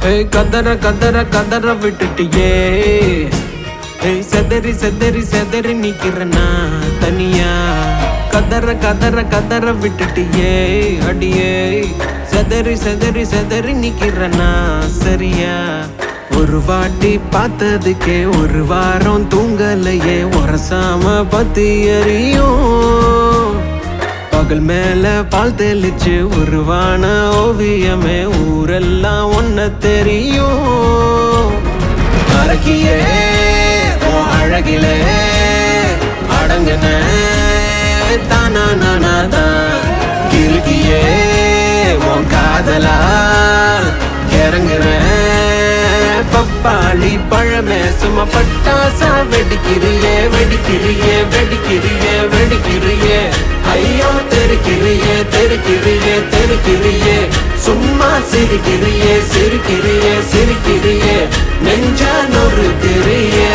ஏய் கதற கதற கதற விட்டுட்டியே ஏய் செதறி செதறி செதறி நிக்கிறனா தனியா கதற கதற கதற விட்டுட்டியே அடியே செதறி செதறி செதறி நிக்கிறனா சரியா ஒரு வாட்டி பார்த்ததுக்கே ஒரு வாரம் தூங்கலையே உரசாம பத்தி எறியும் பகல் மேல பால் தெளிச்சு உருவான ஓவியமே ஊரெல்லாம் ஒன்ன தெரியும் அழகியே உன் அழகிலே அடங்குன தானா நானா தான் கிறுக்கியே உன் காதலால் இறங்குறேன் பப்பாளி பழமே சும்மா பட்டாசா வெடிக்கிறியே வெடிக்கிறியே வெடிக்கிறியே வெடிக்கிறியே ஐயோ தெருக்கிறியே தெருக்கிறியே தெருக்கிறியே சும்மா சிரிக்கிறியே சிரிக்கிறியே சிரிக்கிறியே நெஞ்சா நொறுக்கிறியே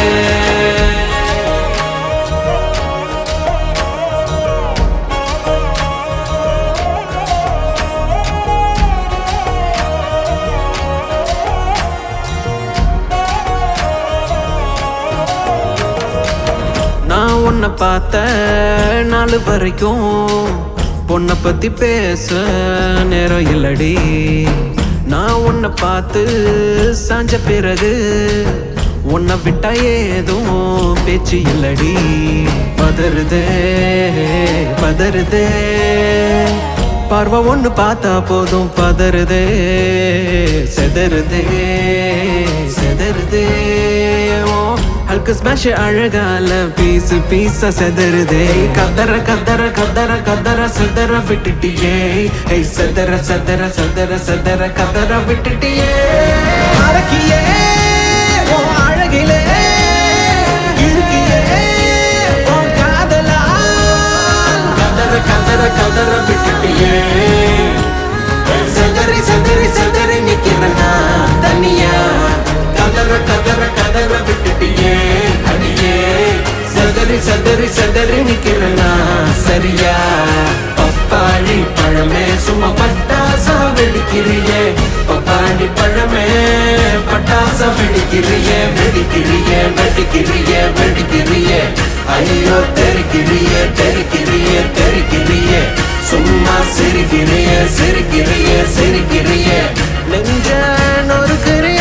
நான் உன்னை பார்த்த நாள் வரைக்கும் பொண்ணை பத்தி பேச நேரம் இல்லடி நான் உன்னை பார்த்து சாஞ்ச பிறகு உன்னை விட்டா ஏதும் பேச்சு இல்லடி பதறுதே பதறுதே பார்வை ஒண்ணு பார்த்தா போதும் பதறுதே செதறுதே செதறுதே ஓ ஹல்க ஸ்மாஷ் அழகால பீஸ் பீஸா செதறுதே கதற கதற கதற கதற செதற விட்டுட்டியே ஏய் செதற செதற செதற செதற கதற விட்டுட்டியே அடக்கியே ஓ அழகிலே இறுக்கியே உன் காதலால் கதற கதற கதற விட்டுட்டியே செதறி செதறி செதறி நிக்கிறனா தனியா கதற கதற கதற விட்டுட்டியே அடியே செதறி செதறி செதறி நிக்கிறனா சரியா பப்பாளி பழமே சும்மா பட்டாசா வெடிக்கிறியே பப்பாளி பழமே பட்டாசா வெடிக்கிறியே வெடிக்கிறியே வெடிக்கிறியே வெடிக்கிறியே ஐயோ தெருக்கிறியே தெருக்கிறியே தெருக்கிறியே சும்மா சிரிக்கிறியே சிரிக்கிறியே சிரிக்கிறியே நெஞ்ச நொறுக்கிறியே